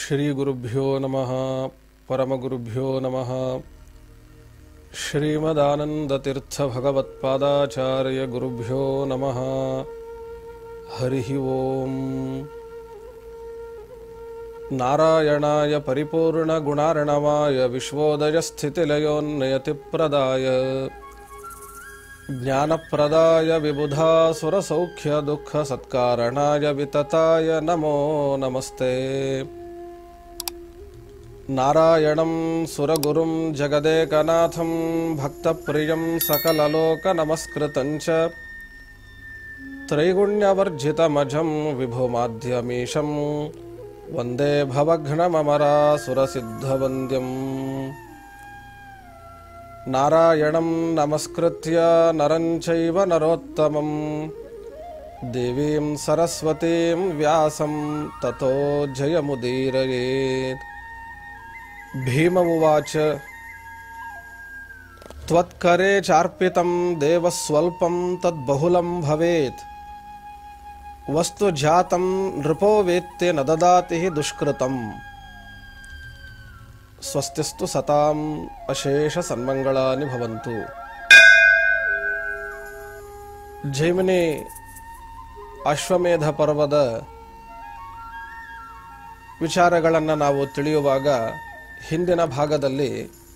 ಶ್ರೀಗುರುಭ್ಯೋ ನಮಃ ಪರಮಗುರುಭ್ಯೋ ನಮಃ ಶ್ರೀಮದಾನಂದತೀರ್ಥಭಗವತ್ಪಾದಾಚಾರ್ಯ ಗುರುಭ್ಯೋ ನಮಃ ಹರಿ ಓಂ ನಾರಾಯಣಾಯ ಪರಿಪೂರ್ಣಗುಣಾರ್ಣವಾಯ ವಿಶ್ವೋದಯಸ್ಥಿತಿಲಯೋನ್ನಯತಿಪ್ರದಾಯ ज्ञानप्रदाय विबुधासुरसौख्यदुःखसत्कारणाय वितताय नमो नमस्ते नारायणं सुरगुरुं जगदेकनाथं भक्तप्रियं सकललोकनमस्कृतं च त्रैगुण्यवर्जितमजं विभुमाध्यमीशं वन्दे भवघ्नममरासुरसिद्धवन्द्यम् नारायणं नमस्कृत्य नरं चैव नरोत्तमं देवीं सरस्वतीं व्यासं ततो जयमुदीरयेत् भीम उवाच त्वत्करे चार्पितं देवस्वल्पं तद्बहुलं भवेत् वस्तु जातं नृपो वेत्ते न ददाति हि दुष्कृतम् ಸ್ವಸ್ತಿಸ್ತು ಸತಾಂ ಅಶೇಷ ಸನ್ಮಂಗಳಾನಿ ಭವಂತು ಜೈಮಿನಿ ಅಶ್ವಮೇಧ ಪರ್ವದ ವಿಚಾರಗಳನ್ನು ನಾವು ತಿಳಿಯುವಾಗ ಹಿಂದಿನ ಭಾಗದಲ್ಲಿ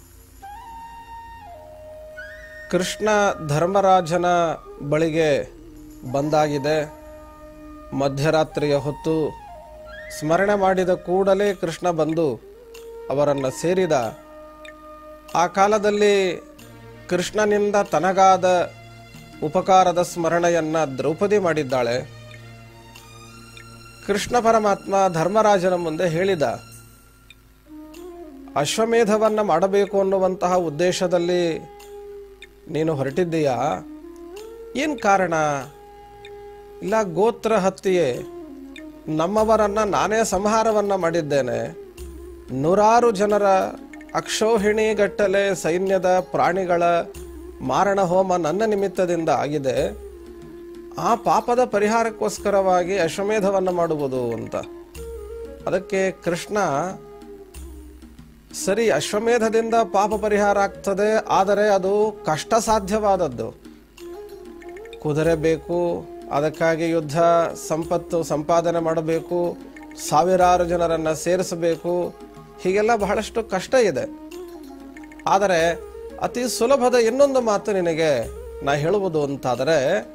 ಕೃಷ್ಣ ಧರ್ಮರಾಜನ ಬಳಿಗೆ ಬಂದಾಗಿದೆ ಮಧ್ಯರಾತ್ರಿಯ ಹೊತ್ತು ಸ್ಮರಣೆ ಮಾಡಿದ ಕೂಡಲೇ ಕೃಷ್ಣ ಬಂದು ಅವರನ್ನು ಸೇರಿದ ಆ ಕಾಲದಲ್ಲಿ ಕೃಷ್ಣನಿಂದ ತನಗಾದ ಉಪಕಾರದ ಸ್ಮರಣೆಯನ್ನ ದ್ರೌಪದಿ ಮಾಡಿದ್ದಾಳೆ ಕೃಷ್ಣ ಪರಮಾತ್ಮ ಧರ್ಮರಾಜನ ಮುಂದೆ ಹೇಳಿದ ಅಶ್ವಮೇಧವನ್ನ ಮಾಡಬೇಕು ಅನ್ನುವಂತಹ ಉದ್ದೇಶದಲ್ಲಿ ನೀನು ಹೊರಟಿದ್ದೀಯಾ ಏನು ಕಾರಣ ಇಲ್ಲ ಗೋತ್ರ ಹತ್ತಿಯೇ ನಮ್ಮವರನ್ನ ನಾನೇ ಸಂಹಾರವನ್ನ ಮಾಡಿದ್ದೇನೆ ನೂರಾರು ಜನರ ಅಕ್ಷೋಹಿಣಿಗಟ್ಟಲೆ ಸೈನ್ಯದ ಪ್ರಾಣಿಗಳ ಮಾರಣ ಹೋಮ ನನ್ನ ನಿಮಿತ್ತದಿಂದ ಆಗಿದೆ ಆ ಪಾಪದ ಪರಿಹಾರಕ್ಕೋಸ್ಕರವಾಗಿ ಅಶ್ವಮೇಧವನ್ನು ಮಾಡುವುದು ಅಂತ ಅದಕ್ಕೆ ಕೃಷ್ಣ ಸರಿ ಅಶ್ವಮೇಧದಿಂದ ಪಾಪ ಪರಿಹಾರ ಆಗ್ತದೆ ಆದರೆ ಅದು ಕಷ್ಟ ಸಾಧ್ಯವಾದದ್ದು ಕುದುರೆ ಬೇಕು ಅದಕ್ಕಾಗಿ ಯುದ್ಧ ಸಂಪತ್ತು ಸಂಪಾದನೆ ಮಾಡಬೇಕು ಸಾವಿರಾರು ಜನರನ್ನು ಸೇರಿಸಬೇಕು ಹೀಗೆಲ್ಲ ಬಹಳಷ್ಟು ಕಷ್ಟ ಇದೆ ಆದರೆ ಅತಿ ಸುಲಭದ ಇನ್ನೊಂದು ಮಾತು ನಿನಗೆ ನಾ ಹೇಳುವುದು ಅಂತಾದರೆ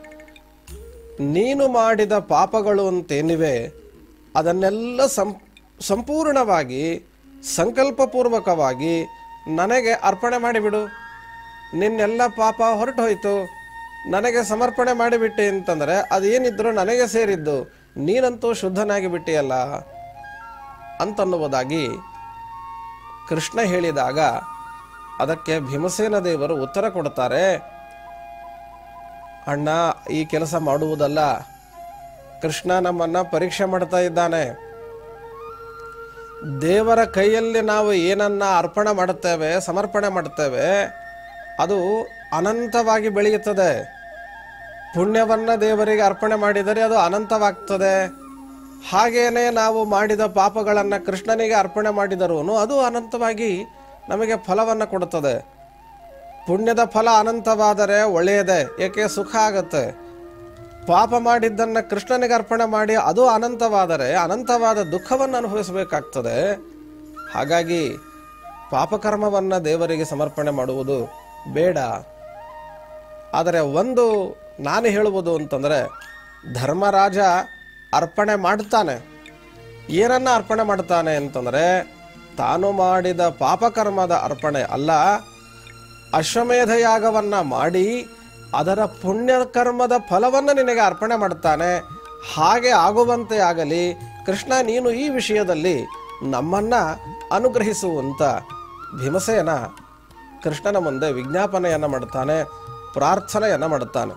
ನೀನು ಮಾಡಿದ ಪಾಪಗಳು ಅಂತೇನಿವೆ ಅದನ್ನೆಲ್ಲ ಸಂ ಸಂಪೂರ್ಣವಾಗಿ ಸಂಕಲ್ಪಪೂರ್ವಕವಾಗಿ ನನಗೆ ಅರ್ಪಣೆ ಮಾಡಿಬಿಡು ನಿನ್ನೆಲ್ಲ ಪಾಪ ಹೊರಟು ಹೋಯ್ತು ನನಗೆ ಸಮರ್ಪಣೆ ಮಾಡಿಬಿಟ್ಟೆ ಅಂತಂದರೆ ಅದೇನಿದ್ರು ನನಗೆ ಸೇರಿದ್ದು ನೀನಂತೂ ಶುದ್ಧನಾಗಿ ಬಿಟ್ಟಿಯಲ್ಲ ಅಂತನ್ನುವುದಾಗಿ ಕೃಷ್ಣ ಹೇಳಿದಾಗ ಅದಕ್ಕೆ ಭೀಮಸೇನ ದೇವರು ಉತ್ತರ ಕೊಡ್ತಾರೆ ಅಣ್ಣ ಈ ಕೆಲಸ ಮಾಡುವುದಲ್ಲ ಕೃಷ್ಣ ನಮ್ಮನ್ನ ಪರೀಕ್ಷೆ ಮಾಡ್ತಾ ಇದ್ದಾನೆ ದೇವರ ಕೈಯಲ್ಲಿ ನಾವು ಏನನ್ನ ಅರ್ಪಣೆ ಮಾಡುತ್ತೇವೆ ಸಮರ್ಪಣೆ ಮಾಡುತ್ತೇವೆ ಅದು ಅನಂತವಾಗಿ ಬೆಳೆಯುತ್ತದೆ ಪುಣ್ಯವನ್ನ ದೇವರಿಗೆ ಅರ್ಪಣೆ ಮಾಡಿದರೆ ಅದು ಅನಂತವಾಗ್ತದೆ ಹಾಗೇನೆ ನಾವು ಮಾಡಿದ ಪಾಪಗಳನ್ನು ಕೃಷ್ಣನಿಗೆ ಅರ್ಪಣೆ ಮಾಡಿದರೂ ಅದು ಅನಂತವಾಗಿ ನಮಗೆ ಫಲವನ್ನು ಕೊಡುತ್ತದೆ ಪುಣ್ಯದ ಫಲ ಅನಂತವಾದರೆ ಒಳ್ಳೆಯದೇ ಏಕೆ ಸುಖ ಆಗುತ್ತೆ ಪಾಪ ಮಾಡಿದ್ದನ್ನು ಕೃಷ್ಣನಿಗೆ ಅರ್ಪಣೆ ಮಾಡಿ ಅದು ಅನಂತವಾದರೆ ಅನಂತವಾದ ದುಃಖವನ್ನು ಅನುಭವಿಸಬೇಕಾಗ್ತದೆ ಹಾಗಾಗಿ ಪಾಪಕರ್ಮವನ್ನು ದೇವರಿಗೆ ಸಮರ್ಪಣೆ ಮಾಡುವುದು ಬೇಡ ಆದರೆ ಒಂದು ನಾನು ಹೇಳುವುದು ಅಂತಂದರೆ ಧರ್ಮರಾಜ ಅರ್ಪಣೆ ಮಾಡ್ತಾನೆ ಏನನ್ನ ಅರ್ಪಣೆ ಮಾಡ್ತಾನೆ ಅಂತಂದರೆ ತಾನು ಮಾಡಿದ ಪಾಪಕರ್ಮದ ಅರ್ಪಣೆ ಅಲ್ಲ ಅಶ್ವಮೇಧ ಯಾಗವನ್ನ ಮಾಡಿ ಅದರ ಪುಣ್ಯಕರ್ಮದ ಫಲವನ್ನು ನಿನಗೆ ಅರ್ಪಣೆ ಮಾಡ್ತಾನೆ ಹಾಗೆ ಆಗುವಂತೆ ಆಗಲಿ ಕೃಷ್ಣ ನೀನು ಈ ವಿಷಯದಲ್ಲಿ ನಮ್ಮನ್ನ ಅನುಗ್ರಹಿಸುವಂತ ಭೀಮಸೇನ ಕೃಷ್ಣನ ಮುಂದೆ ವಿಜ್ಞಾಪನೆಯನ್ನು ಮಾಡ್ತಾನೆ ಪ್ರಾರ್ಥನೆಯನ್ನು ಮಾಡುತ್ತಾನೆ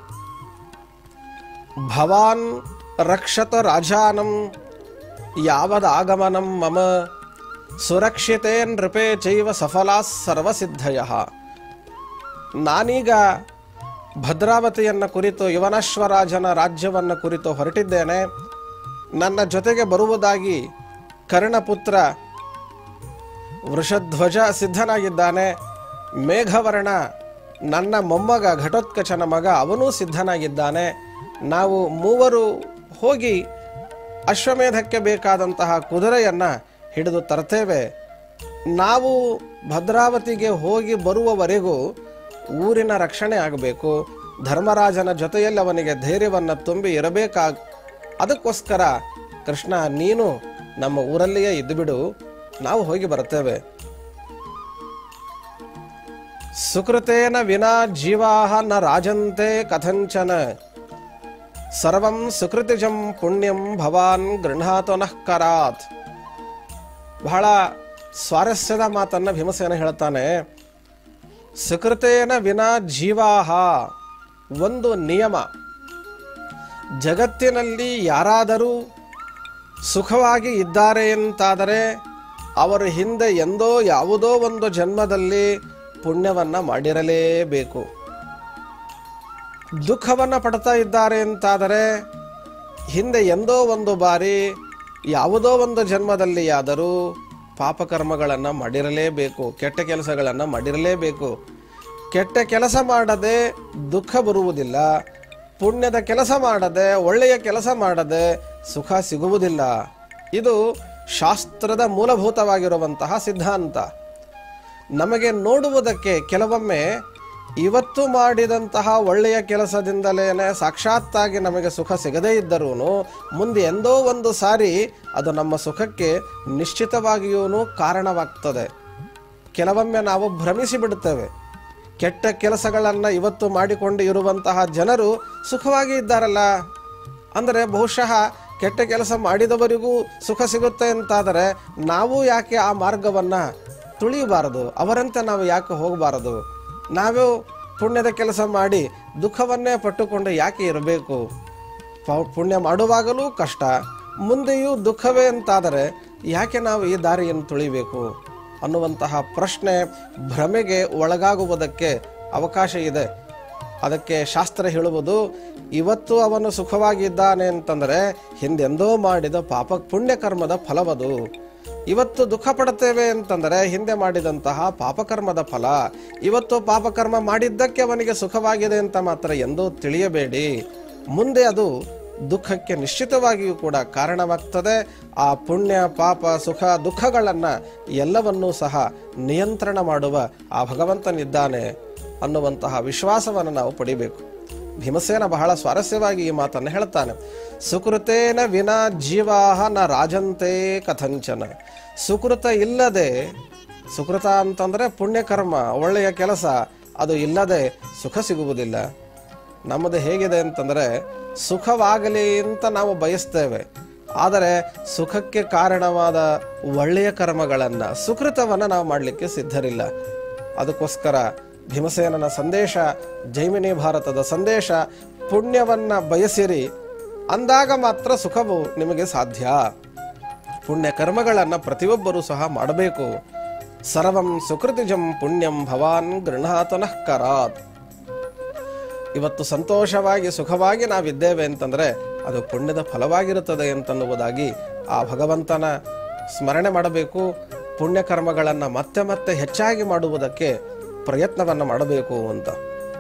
ಭವಾನ್ ರಕ್ಷತ ರಾಜಾನಂ ಯಾವದಾಗಮನಂ ಮಮ ಸುರಕ್ಷಿತೇ ನೃಪೇ ಚೈವ ಸಫಲಾ ಸರ್ವಸಿದ್ಧಯ ನಾನೀಗ ಭದ್ರಾವತಿಯನ್ನು ಕುರಿತು ಯುವನಶ್ವರಾಜನ ರಾಜ್ಯವನ್ನು ಕುರಿತು ಹೊರಟಿದ್ದೇನೆ ನನ್ನ ಜೊತೆಗೆ ಬರುವುದಾಗಿ ಕರ್ಣಪುತ್ರ ವೃಷಧ್ವಜ ಸಿದ್ಧನಾಗಿದ್ದಾನೆ ಮೇಘವರ್ಣ ನನ್ನ ಮೊಮ್ಮಗ ಘಟೋತ್ಕಚನ ಮಗ ಅವನೂ ಸಿದ್ಧನಾಗಿದ್ದಾನೆ ನಾವು ಮೂವರು ಹೋಗಿ ಅಶ್ವಮೇಧಕ್ಕೆ ಬೇಕಾದಂತಹ ಕುದುರೆಯನ್ನು ಹಿಡಿದು ತರ್ತೇವೆ ನಾವು ಭದ್ರಾವತಿಗೆ ಹೋಗಿ ಬರುವವರೆಗೂ ಊರಿನ ರಕ್ಷಣೆ ಆಗಬೇಕು ಧರ್ಮರಾಜನ ಜೊತೆಯಲ್ಲಿ ಅವನಿಗೆ ಧೈರ್ಯವನ್ನು ತುಂಬಿ ಇರಬೇಕಾಗ ಅದಕ್ಕೋಸ್ಕರ ಕೃಷ್ಣ ನೀನು ನಮ್ಮ ಊರಲ್ಲಿಯೇ ಇದ್ದುಬಿಡು ನಾವು ಹೋಗಿ ಬರ್ತೇವೆ ಸುಕೃತೇನ ವಿನಾ ಜೀವಾಹ ನ ರಾಜಂತೆ ಕಥಂಚನ ಸರ್ವಂ ಸುಕೃತಿಜಂ ಪುಣ್ಯಂ ಭವಾನ್ ಗೃಹಾತು ನಃ ಕರಾತ್ ಬಹಳ ಸ್ವಾರಸ್ಯದ ಮಾತನ್ನ ಭೀಮಸೇನ ಹೇಳ್ತಾನೆ ಸುಕೃತೇನ ವಿನಾ ಜೀವಾಹ ಒಂದು ನಿಯಮ ಜಗತ್ತಿನಲ್ಲಿ ಯಾರಾದರೂ ಸುಖವಾಗಿ ಇದ್ದಾರೆ ಎಂತಾದರೆ ಅವರು ಹಿಂದೆ ಎಂದೋ ಯಾವುದೋ ಒಂದು ಜನ್ಮದಲ್ಲಿ ಪುಣ್ಯವನ್ನ ಮಾಡಿರಲೇಬೇಕು ದುಃಖವನ್ನ ಪಡ್ತಾ ಇದ್ದಾರೆ ಅಂತಾದರೆ ಹಿಂದೆ ಎಂದೋ ಒಂದು ಬಾರಿ ಯಾವುದೋ ಒಂದು ಜನ್ಮದಲ್ಲಿ ಆದರೂ ಪಾಪಕರ್ಮಗಳನ್ನು ಮಾಡಿರಲೇಬೇಕು ಕೆಟ್ಟ ಕೆಲಸಗಳನ್ನು ಮಾಡಿರಲೇಬೇಕು ಕೆಟ್ಟ ಕೆಲಸ ಮಾಡದೆ ದುಃಖ ಬರುವುದಿಲ್ಲ ಪುಣ್ಯದ ಕೆಲಸ ಮಾಡದೆ ಒಳ್ಳೆಯ ಕೆಲಸ ಮಾಡದೆ ಸುಖ ಸಿಗುವುದಿಲ್ಲ ಇದು ಶಾಸ್ತ್ರದ ಮೂಲಭೂತವಾಗಿರುವಂತಹ ಸಿದ್ಧಾಂತ ನಮಗೆ ನೋಡುವುದಕ್ಕೆ ಕೆಲವೊಮ್ಮೆ ಇವತ್ತು ಮಾಡಿದಂತಹ ಒಳ್ಳೆಯ ಕೆಲಸದಿಂದಲೇನೆ ಸಾಕ್ಷಾತ್ತಾಗಿ ನಮಗೆ ಸುಖ ಸಿಗದೇ ಇದ್ದರೂ ಮುಂದೆ ಎಂದೋ ಒಂದು ಸಾರಿ ಅದು ನಮ್ಮ ಸುಖಕ್ಕೆ ನಿಶ್ಚಿತವಾಗಿಯೂ ಕಾರಣವಾಗ್ತದೆ ಕೆಲವೊಮ್ಮೆ ನಾವು ಭ್ರಮಿಸಿ ಬಿಡುತ್ತೇವೆ ಕೆಟ್ಟ ಕೆಲಸಗಳನ್ನು ಇವತ್ತು ಮಾಡಿಕೊಂಡು ಇರುವಂತಹ ಜನರು ಸುಖವಾಗಿ ಇದ್ದಾರಲ್ಲ ಅಂದರೆ ಬಹುಶಃ ಕೆಟ್ಟ ಕೆಲಸ ಮಾಡಿದವರಿಗೂ ಸುಖ ಸಿಗುತ್ತೆ ಅಂತಾದರೆ ನಾವು ಯಾಕೆ ಆ ಮಾರ್ಗವನ್ನು ತುಳಿಯಬಾರದು ಅವರಂತೆ ನಾವು ಯಾಕೆ ಹೋಗಬಾರದು ನಾವು ಪುಣ್ಯದ ಕೆಲಸ ಮಾಡಿ ದುಃಖವನ್ನೇ ಪಟ್ಟುಕೊಂಡು ಯಾಕೆ ಇರಬೇಕು ಪ- ಪುಣ್ಯ ಮಾಡುವಾಗಲೂ ಕಷ್ಟ ಮುಂದೆಯೂ ದುಃಖವೇ ಅಂತಾದರೆ ಯಾಕೆ ನಾವು ಈ ದಾರಿಯನ್ನು ತುಳಿಬೇಕು ಅನ್ನುವಂತಹ ಪ್ರಶ್ನೆ ಭ್ರಮೆಗೆ ಒಳಗಾಗುವುದಕ್ಕೆ ಅವಕಾಶ ಇದೆ ಅದಕ್ಕೆ ಶಾಸ್ತ್ರ ಹೇಳುವುದು ಇವತ್ತು ಅವನು ಸುಖವಾಗಿದ್ದಾನೆ ಅಂತಂದರೆ ಹಿಂದೆಂದೋ ಮಾಡಿದ ಪಾಪ ಪುಣ್ಯ ಕರ್ಮದ ಫಲವದು ಇವತ್ತು ದುಃಖ ಪಡುತ್ತೇವೆ ಅಂತಂದರೆ ಹಿಂದೆ ಮಾಡಿದಂತಹ ಪಾಪಕರ್ಮದ ಫಲ ಇವತ್ತು ಪಾಪಕರ್ಮ ಮಾಡಿದ್ದಕ್ಕೆ ಅವನಿಗೆ ಸುಖವಾಗಿದೆ ಅಂತ ಮಾತ್ರ ಎಂದೂ ತಿಳಿಯಬೇಡಿ ಮುಂದೆ ಅದು ದುಃಖಕ್ಕೆ ನಿಶ್ಚಿತವಾಗಿಯೂ ಕೂಡ ಕಾರಣವಾಗ್ತದೆ ಆ ಪುಣ್ಯ ಪಾಪ ಸುಖ ದುಃಖಗಳನ್ನು ಎಲ್ಲವನ್ನೂ ಸಹ ನಿಯಂತ್ರಣ ಮಾಡುವ ಆ ಭಗವಂತನಿದ್ದಾನೆ ಅನ್ನುವಂತಹ ವಿಶ್ವಾಸವನ್ನು ನಾವು ಪಡಿಬೇಕು ಭೀಮಸೇನ ಬಹಳ ಸ್ವಾರಸ್ಯವಾಗಿ ಈ ಮಾತನ್ನು ಹೇಳ್ತಾನೆ ಸುಕೃತೇನ ವಿನಾ ಜೀವಾಹ ನ ರಾಜಂತೆ ಕಥಂಚನ ಸುಕೃತ ಇಲ್ಲದೆ ಸುಕೃತ ಅಂತಂದ್ರೆ ಪುಣ್ಯಕರ್ಮ ಒಳ್ಳೆಯ ಕೆಲಸ ಅದು ಇಲ್ಲದೆ ಸುಖ ಸಿಗುವುದಿಲ್ಲ ನಮ್ಮದು ಹೇಗಿದೆ ಅಂತಂದ್ರೆ ಸುಖವಾಗಲಿ ಅಂತ ನಾವು ಬಯಸ್ತೇವೆ ಆದರೆ ಸುಖಕ್ಕೆ ಕಾರಣವಾದ ಒಳ್ಳೆಯ ಕರ್ಮಗಳನ್ನು ಸುಕೃತವನ್ನು ನಾವು ಮಾಡಲಿಕ್ಕೆ ಸಿದ್ಧರಿಲ್ಲ ಅದಕ್ಕೋಸ್ಕರ ಭೀಮಸೇನನ ಸಂದೇಶ ಜೈಮಿನಿ ಭಾರತದ ಸಂದೇಶ ಪುಣ್ಯವನ್ನ ಬಯಸಿರಿ ಅಂದಾಗ ಮಾತ್ರ ಸುಖವು ನಿಮಗೆ ಸಾಧ್ಯ ಪುಣ್ಯ ಕರ್ಮಗಳನ್ನು ಪ್ರತಿಯೊಬ್ಬರೂ ಸಹ ಮಾಡಬೇಕು ಸರ್ವಂ ಸುಕೃತಿಜಂ ಪುಣ್ಯಂ ಭವಾನ್ ಗೃಹಾತನಃ ಕರಾತ್ ಇವತ್ತು ಸಂತೋಷವಾಗಿ ಸುಖವಾಗಿ ನಾವಿದ್ದೇವೆ ಅಂತಂದ್ರೆ ಅದು ಪುಣ್ಯದ ಫಲವಾಗಿರುತ್ತದೆ ಅಂತನ್ನುವುದಾಗಿ ಆ ಭಗವಂತನ ಸ್ಮರಣೆ ಮಾಡಬೇಕು ಪುಣ್ಯ ಕರ್ಮಗಳನ್ನು ಮತ್ತೆ ಮತ್ತೆ ಹೆಚ್ಚಾಗಿ ಮಾಡುವುದಕ್ಕೆ ಪ್ರಯತ್ನವನ್ನು ಮಾಡಬೇಕು ಅಂತ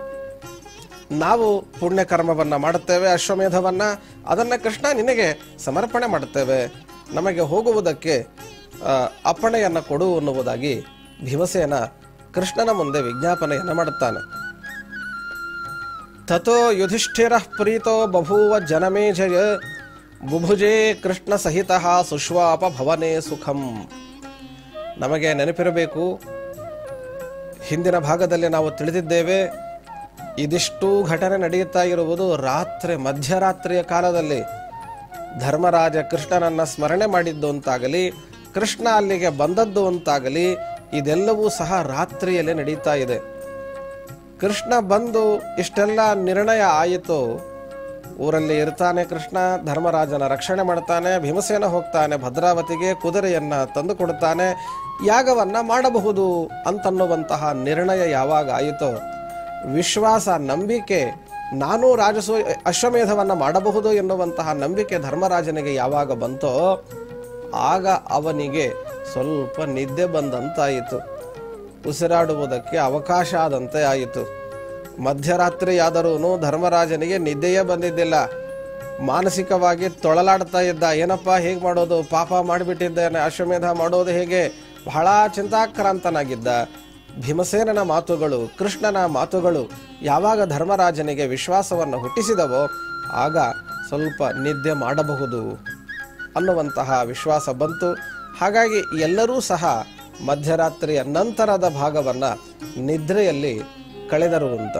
ನಾವು ಪುಣ್ಯ ಕರ್ಮವನ್ನ ಮಾಡುತ್ತೇವೆ ಅಶ್ವಮೇಧವನ್ನ ಅದನ್ನ ಕೃಷ್ಣ ನಿನಗೆ ಸಮರ್ಪಣೆ ಮಾಡುತ್ತೇವೆ ನಮಗೆ ಹೋಗುವುದಕ್ಕೆ ಆ, ಅಪ್ಪಣೆಯನ್ನ ಕೊಡು ಅನ್ನುವುದಾಗಿ ಭೀಮಸೇನ ಕೃಷ್ಣನ ಮುಂದೆ ವಿಜ್ಞಾಪನೆಯನ್ನು ಮಾಡುತ್ತಾನೆ ತಥೋ ಯುಧಿಷ್ಠಿರ ಪ್ರೀತೋ ಬಭೂವ ಜನಮೇಜಯ ಬುಭುಜೇ ಕೃಷ್ಣ ಸಹಿತ ಸುಶ್ವಾಪ ಭವನೇ ಸುಖಂ ನಮಗೆ ನೆನಪಿರಬೇಕು ಹಿಂದಿನ ಭಾಗದಲ್ಲಿ ನಾವು ತಿಳಿದಿದ್ದೇವೆ ಇದಿಷ್ಟು ಘಟನೆ ನಡೆಯುತ್ತಾ ಇರುವುದು ರಾತ್ರಿ ಮಧ್ಯರಾತ್ರಿಯ ಕಾಲದಲ್ಲಿ ಧರ್ಮರಾಜ ಕೃಷ್ಣನನ್ನ ಸ್ಮರಣೆ ಮಾಡಿದ್ದು ಅಂತಾಗಲಿ ಕೃಷ್ಣ ಅಲ್ಲಿಗೆ ಬಂದದ್ದು ಅಂತಾಗಲಿ ಇದೆಲ್ಲವೂ ಸಹ ರಾತ್ರಿಯಲ್ಲೇ ನಡೀತಾ ಇದೆ ಕೃಷ್ಣ ಬಂದು ಇಷ್ಟೆಲ್ಲ ನಿರ್ಣಯ ಆಯಿತು ಊರಲ್ಲಿ ಇರ್ತಾನೆ ಕೃಷ್ಣ ಧರ್ಮರಾಜನ ರಕ್ಷಣೆ ಮಾಡ್ತಾನೆ ಭೀಮಸೇನ ಹೋಗ್ತಾನೆ ಭದ್ರಾವತಿಗೆ ಕುದುರೆಯನ್ನ ತಂದು ಕೊಡ್ತಾನೆ ಯಾಗವನ್ನ ಮಾಡಬಹುದು ಅಂತನ್ನುವಂತಹ ನಿರ್ಣಯ ಯಾವಾಗ ಆಯಿತೋ ವಿಶ್ವಾಸ ನಂಬಿಕೆ ನಾನು ರಾಜಸು ಅಶ್ವಮೇಧವನ್ನ ಮಾಡಬಹುದು ಎನ್ನುವಂತಹ ನಂಬಿಕೆ ಧರ್ಮರಾಜನಿಗೆ ಯಾವಾಗ ಬಂತೋ ಆಗ ಅವನಿಗೆ ಸ್ವಲ್ಪ ನಿದ್ದೆ ಬಂದಂತಾಯಿತು ಉಸಿರಾಡುವುದಕ್ಕೆ ಅವಕಾಶ ಆದಂತೆ ಆಯಿತು ಮಧ್ಯರಾತ್ರಿಯಾದರೂ ಧರ್ಮರಾಜನಿಗೆ ನಿದ್ದೆಯೇ ಬಂದಿದ್ದಿಲ್ಲ ಮಾನಸಿಕವಾಗಿ ತೊಳಲಾಡ್ತಾ ಇದ್ದ ಏನಪ್ಪ ಹೇಗೆ ಮಾಡೋದು ಪಾಪ ಮಾಡಿಬಿಟ್ಟಿದ್ದೇನೆ ಅಶ್ವಮೇಧ ಮಾಡೋದು ಹೇಗೆ ಬಹಳ ಚಿಂತಾಕ್ರಾಂತನಾಗಿದ್ದ ಭೀಮಸೇನನ ಮಾತುಗಳು ಕೃಷ್ಣನ ಮಾತುಗಳು ಯಾವಾಗ ಧರ್ಮರಾಜನಿಗೆ ವಿಶ್ವಾಸವನ್ನು ಹುಟ್ಟಿಸಿದವೋ ಆಗ ಸ್ವಲ್ಪ ನಿದ್ದೆ ಮಾಡಬಹುದು ಅನ್ನುವಂತಹ ವಿಶ್ವಾಸ ಬಂತು ಹಾಗಾಗಿ ಎಲ್ಲರೂ ಸಹ ಮಧ್ಯರಾತ್ರಿಯ ನಂತರದ ಭಾಗವನ್ನು ನಿದ್ರೆಯಲ್ಲಿ ಕಳೆದರು ಅಂತ